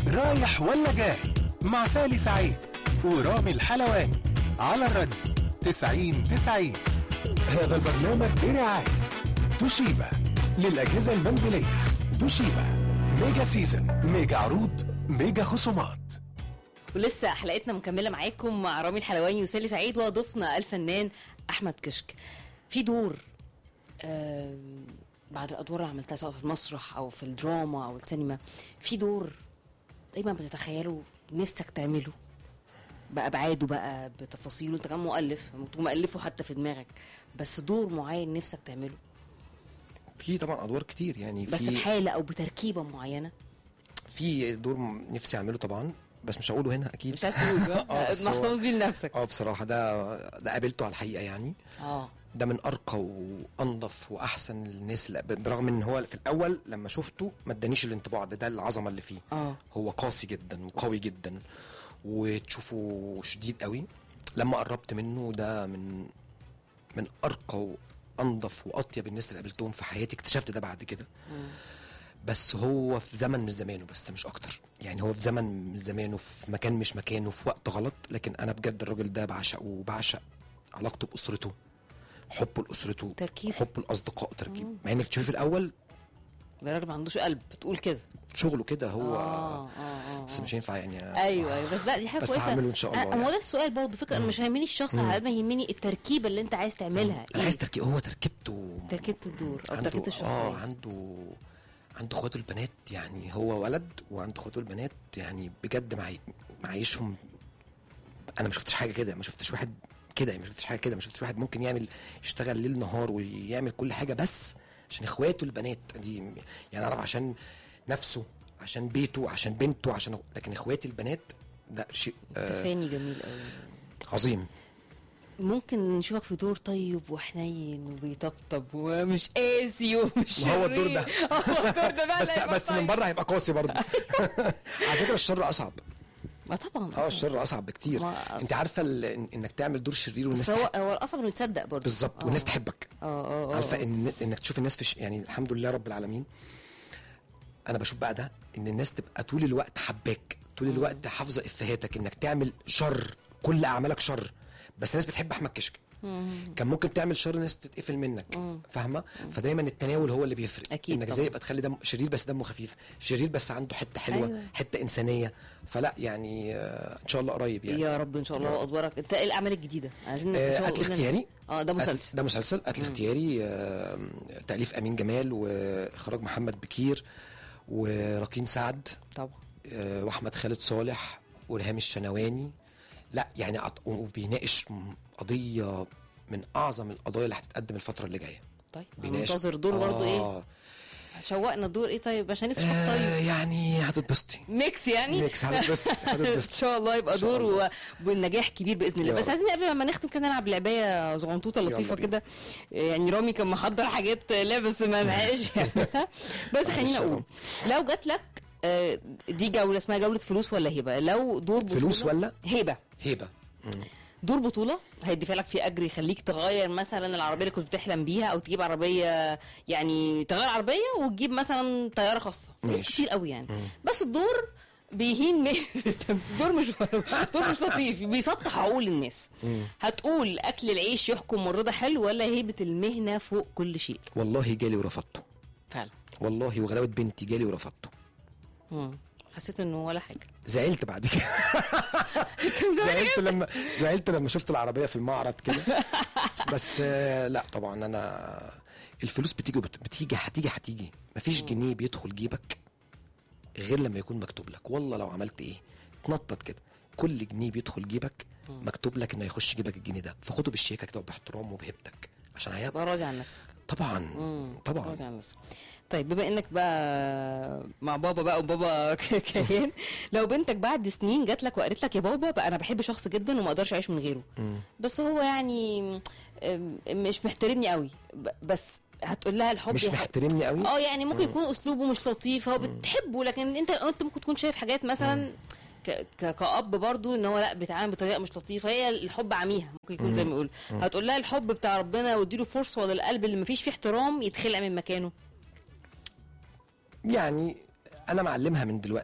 رايح ولا جاي مع سالي سعيد ورامي الحلواني على الراديو 90 90 هذا البرنامج برعاية توشيبا للأجهزة المنزلية توشيبا ميجا سيزن ميجا عروض ميجا خصومات ولسه حلقتنا مكمله معاكم مع رامي الحلواني وسالي سعيد وضيفنا الفنان احمد كشك في دور آم، بعد الادوار اللي عملتها سواء في المسرح او في الدراما او السينما في دور دايما بتتخيله نفسك تعمله بابعاده بقى بتفاصيله انت كمان مؤلف ممكن تكون مؤلفه حتى في دماغك بس دور معين نفسك تعمله في طبعا ادوار كتير يعني بس في بحاله او بتركيبه معينه في دور م- نفسي اعمله طبعا بس مش هقوله هنا اكيد مش عايز تقول آه، بس هو- محتفظ بيه لنفسك اه بصراحه ده ده قابلته على الحقيقه يعني اه ده من ارقى وانظف واحسن الناس اللي قابل- برغم ان هو في الاول لما شفته ما ادانيش الانطباع ده ده العظمه اللي فيه اه هو قاسي جدا وقوي جدا وتشوفه شديد قوي لما قربت منه ده من من ارقى وانظف واطيب الناس اللي قابلتهم في حياتي اكتشفت ده بعد كده بس هو في زمن مش زمانه بس مش اكتر يعني هو في زمن مش زمانه في مكان مش مكانه في وقت غلط لكن انا بجد الراجل ده بعشقه وبعشق علاقته باسرته حبه لاسرته تركيب. حبه لاصدقائه تركيب مع انك تشوفي في الاول ده راجل ما عندوش قلب بتقول كده شغله كده هو اه اه اه بس مش هينفع يعني ايوه ايوه بس لا دي حاجه بس كويسه هعمله إن شاء الله أنا- ما هو يعني. ده السؤال برضه فكره انا مش هيهمني الشخص على قد ما يهمني التركيبه اللي انت عايز تعملها انا عايز تركيب هو تركيبته تركيبه الدور او عنده تركيبه اه الشخصيه عنده عنده اخواته البنات يعني هو ولد وعنده اخواته البنات يعني بجد معي معيشهم انا ما شفتش حاجه كده ما شفتش واحد كده ما شفتش حاجه كده ما شفتش واحد ممكن يعمل يشتغل ليل نهار ويعمل كل حاجه بس عشان اخواته البنات دي يعني اعرف عشان نفسه عشان بيته عشان بنته عشان لكن اخواتي البنات ده شيء آه تفاني جميل قوي عظيم ممكن نشوفك في دور طيب وحنين وبيطبطب ومش قاسي ومش ما هو الدور شرير. ده. هو الدور ده بقى بس اللي هيبقى بس من طيب. بره هيبقى قاسي برضه على فكره الشر اصعب ما طبعا اه أصلاً. الشر اصعب بكتير ما- انت عارفه ال- إن- انك تعمل دور شرير والناس بس هو تحب هو الاصعب انه يتصدق برضه بالظبط آه. والناس تحبك اه اه اه عارفه آه. ان انك تشوف الناس في ش... يعني الحمد لله رب العالمين انا بشوف بقى ده ان الناس تبقى طول الوقت حباك طول الوقت حافظه افهاتك انك تعمل شر كل اعمالك شر بس الناس بتحب احمد كشك كان ممكن تعمل شر الناس تتقفل منك فاهمه فدايما التناول هو اللي بيفرق أكيد انك طبعا. ازاي يبقى تخلي دم شرير بس دمه خفيف شرير بس عنده حته حلوه أيوة. حته انسانيه فلا يعني آه، ان شاء الله قريب يعني يا رب ان شاء الله يا رب. وادوارك انت ايه الاعمال الجديده عايزين آه، نشوف- قتل قلنا- اختياري اه ده قتل- مسلسل ده مسلسل قتل اختياري آه، تأليف أمين جمال وإخراج محمد بكير وراكين سعد طبعا آه، وأحمد خالد صالح ورهام الشنواني لا يعني عط- وبيناقش م- قضية من أعظم القضايا اللي هتتقدم الفترة اللي جاية طيب بيناقش منتظر دور برضه ايه آه شوقنا الدور ايه طيب عشان نشوف آه طيب يعني هتتبسطي ميكس يعني ميكس هتتبسطي ان هتتبسطي شاء الله يبقى إن شاء دور الله. و- والنجاح كبير باذن الله يا بس رب. عايزين قبل ما نختم كده نلعب لعبايه صغنطوطه لطيفه بينا. كده يعني رامي كان محضر حاجات لا بس ما لحقش يعملها بس خليني معلش يا اقول رامي. لو جات لك آه، دي جوله اسمها جوله فلوس ولا هبه لو دور بطوله فلوس ولا؟ هبه هيبة دور بطوله هيدفع لك فيه اجر يخليك تغير مثلا العربيه اللي كنت بتحلم بيها او تجيب عربيه يعني تغير عربيه وتجيب مثلا طياره خاصه فلوس ماشي. كتير قوي يعني بس الدور بيهين مين التمثيل دور مش دور مش لطيف بيسطح عقول الناس هتقول اكل العيش يحكم والرضا حلو ولا هيبه المهنه فوق كل شيء والله جالي ورفضته فعلا والله وغلاوة بنتي جالي ورفضته مم. حسيت انه ولا حاجه زعلت بعد كده زعلت لما زعلت لما شفت العربيه في المعرض كده بس آه، لا طبعا انا الفلوس بتيجي وبت- بتيجي هتيجي هتيجي مفيش جنيه بيدخل جيبك غير لما يكون مكتوب لك والله لو عملت ايه تنطط كده كل جنيه بيدخل جيبك مكتوب لك انه يخش جيبك الجنيه ده فخده بالشيكه كده وباحترام وبهيبتك عشان هيبقى تبقى راضي عن نفسك طبعا طبعا راضي عن نفسك طيب بما انك بقى مع بابا بقى وبابا كيان لو بنتك بعد سنين جات لك وقالت لك يا بابا بقى انا بحب شخص جدا وما اقدرش اعيش من غيره بس هو يعني أم، مش محترمني قوي ب- بس هتقول لها الحب مش يا ح- محترمني قوي اه يعني ممكن يكون اسلوبه مش لطيف هو بتحبه لكن انت انت ممكن تكون شايف حاجات مثلا ك- ك- كأب برضو ان هو لا بيتعامل بطريقه مش لطيفه هي الحب عميها ممكن يكون زي ما يقول هتقول لها الحب بتاع ربنا واديله فرصه ولا القلب اللي مفيش فيه احترام يتخلع من مكانه يعني انا معلمها من دلوقتي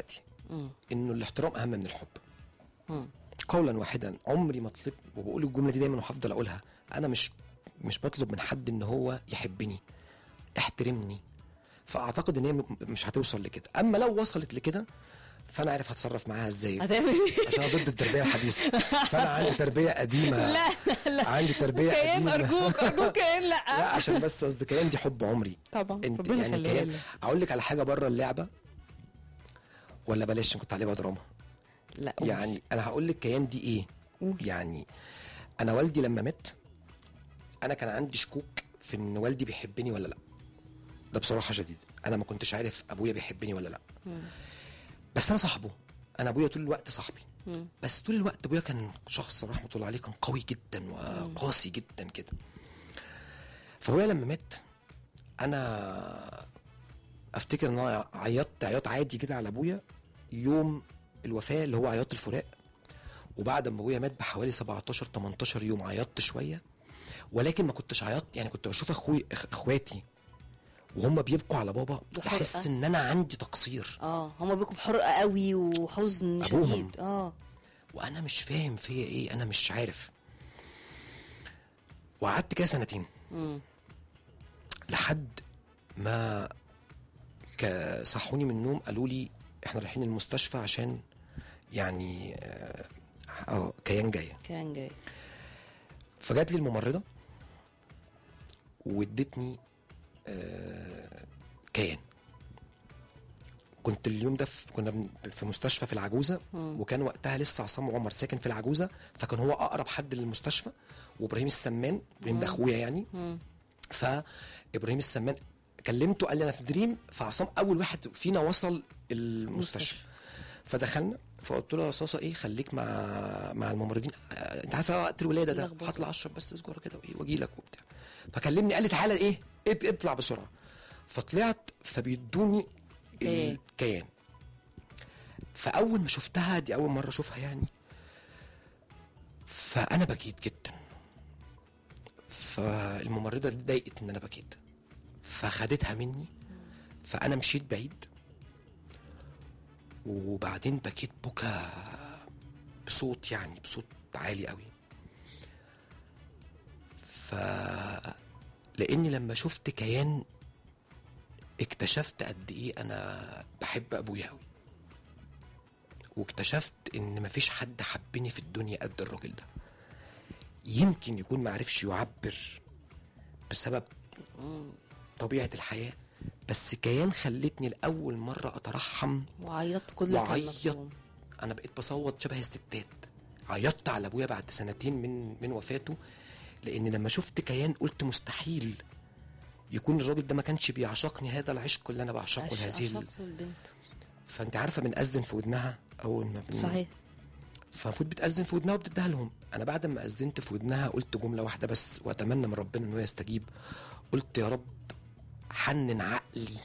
مم. انه الاحترام اهم من الحب مم. قولا واحدا عمري ما طلبت وبقول الجمله دي دايما وهفضل اقولها انا مش مش بطلب من حد ان هو يحبني احترمني فاعتقد ان هي م- مش هتوصل لكده اما لو وصلت لكده فانا عارف هتصرف معاها ازاي هتعمل ايه؟ عشان انا ضد التربيه الحديثه فانا عندي تربيه قديمه لا لا عندي تربيه كيان قديمه ارجوك ارجوك كيان لا لا عشان بس قصدي كيان دي حب عمري طبعا انت ربنا يعني يخليها كيان لك اقول لك على حاجه بره اللعبه ولا بلاش عشان كنت عليه بقى دراما لا قول. يعني انا هقول لك كيان دي ايه قول. يعني انا والدي لما مات انا كان عندي شكوك في ان والدي بيحبني ولا لا ده بصراحه شديده انا ما كنتش عارف ابويا بيحبني ولا لا بس انا صاحبه انا ابويا طول الوقت صاحبي مم. بس طول الوقت ابويا كان شخص رحمه الله عليه كان قوي جدا وقاسي جدا كده فابويا لما مات انا افتكر ان انا عيطت عياط عادي كده على ابويا يوم الوفاه اللي هو عياط الفراق وبعد ما ابويا مات بحوالي 17 18 يوم عيطت شويه ولكن ما كنتش عيطت يعني كنت بشوف اخوي إخ- اخواتي وهم بيبكوا على بابا بحرقة. بحس ان انا عندي تقصير اه هما بيكونوا بحرقه قوي وحزن أبوهم. شديد اه وانا مش فاهم فيا ايه انا مش عارف وقعدت كده سنتين مم. لحد ما ك- صحوني من النوم قالوا لي احنا رايحين المستشفى عشان يعني اه آه، كيان جايه كان جاي فجات لي الممرضه وادتني آه، كيان كنت اليوم ده في كنا بن- في مستشفى في العجوزه وكان وقتها لسه عصام عمر ساكن في العجوزه فكان هو اقرب حد للمستشفى وابراهيم السمان ابراهيم ده اخويا يعني فابراهيم السمان كلمته قال لي انا في دريم فعصام اول واحد فينا وصل المستشفى فدخلنا فقلت له يا صاصه ايه خليك مع مع الممرضين آه، انت عارفه وقت الولاده ده لخبطة. هطلع اشرب بس سجاره كده وايه واجي لك وبتاع فكلمني قال لي تعالى ايه ات- اطلع بسرعه فطلعت فبيدوني كيان. الكيان فاول ما شفتها دي اول مره اشوفها يعني فانا بكيت جدا فالممرضه اتضايقت ان انا بكيت فخدتها مني فانا مشيت بعيد وبعدين بكيت بكى بصوت يعني بصوت عالي قوي ف لاني لما شفت كيان اكتشفت قد ايه انا بحب ابويا قوي واكتشفت ان مفيش حد حبني في الدنيا قد الراجل ده يمكن يكون معرفش يعبر بسبب طبيعة الحياة بس كيان خلتني لأول مرة أترحم وعيطت كل كلمة وعيط فيهم. أنا بقيت بصوت شبه الستات عيطت على أبويا بعد سنتين من من وفاته لأن لما شفت كيان قلت مستحيل يكون الراجل ده ما كانش بيعشقني هذا العشق اللي أنا بعشقه عش- لهذه ال- عشقت البنت فأنت عارفة بنأذن في ودنها أول ما بن... صحيح فالمفروض بتأذن في ودنها وبتديها لهم انا بعد ما أذنت في ودنها قلت جمله واحده بس واتمنى من ربنا انه يستجيب قلت يا رب حنن عقلي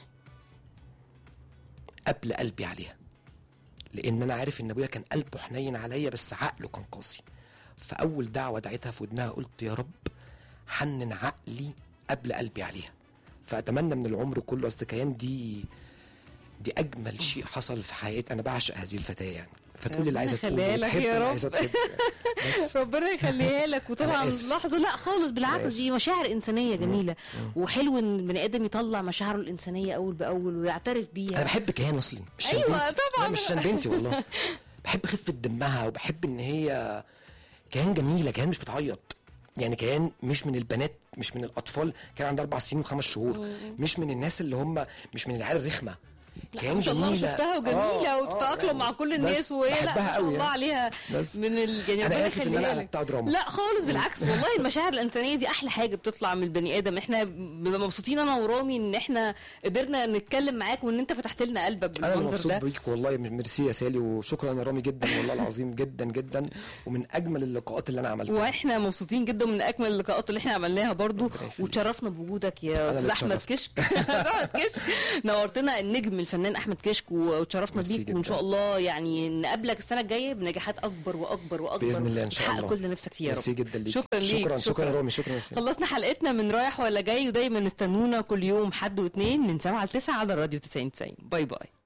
قبل قلبي عليها لان انا عارف ان ابويا كان قلبه حنين عليا بس عقله كان قاسي فاول دعوه دعيتها في ودنها قلت يا رب حنن عقلي قبل قلبي عليها فاتمنى من العمر كله اصل كيان دي دي اجمل شيء حصل في حياتي انا بعشق هذه الفتاه يعني فتقول اللي عايزه ربنا تقوله يخليها لك وتحب يا اللي رب. عايزه تحب بس ربنا يخليها لك وطبعا آسف. لحظه لا خالص بالعكس آسف. دي مشاعر انسانيه جميله وحلو ان البني ادم يطلع مشاعره الانسانيه اول باول ويعترف انا بيها بحب كيان اصلي مش عشان أيوة، بنتي. طبعاً. لا مش عشان بنتي والله بحب خفه دمها وبحب ان هي كيان جميله كيان مش بتعيط يعني كيان مش من البنات مش من الاطفال كان عندها اربع سنين وخمس شهور مش من الناس اللي هم مش من العيال الرخمه لا ما شاء الله شفتها وجميله آه، وتتاقلم آه، مع كل بس الناس وهي لا بحبها ما شاء قوي الله يعني. عليها بس. من ال... يعني أنا ربنا آسف إن أنا يخليها لك قلبتها دراما. لا خالص بالعكس والله المشاعر الانسانيه دي احلى حاجه بتطلع من البني ادم احنا بنبقى مبسوطين انا ورامي ان احنا قدرنا نتكلم معاك وان انت فتحت لنا قلبك انا اللي بالمنظر مبسوط ده بيك والله ميرسي يا سالي وشكرا يا رامي جدا والله العظيم جدا جدا ومن اجمل اللقاءات اللي انا عملتها واحنا مبسوطين جدا من اكمل اللقاءات اللي احنا عملناها برضو ربنا يخليك. وتشرفنا بوجودك يا أنا استاذ اللي احمد اتشرفت. كشك أستاذ احمد كشك نورتنا النجم الفنان احمد كشك وتشرفنا ميرسي بيك جدا. وان شاء الله يعني نقابلك السنه الجايه بنجاحات اكبر واكبر واكبر باذن الله ان شاء تحقق الله كل اللي نفسك فيه يا رب ميرسي جدا ليك شكرا ليك شكرا شكرا يا رامي شكرا يا سالي خلصنا حلقتنا من رايح ولا جاي ودايما استنونا كل يوم حد واثنين من 7 ل 9 على الراديو 90 90 باي باي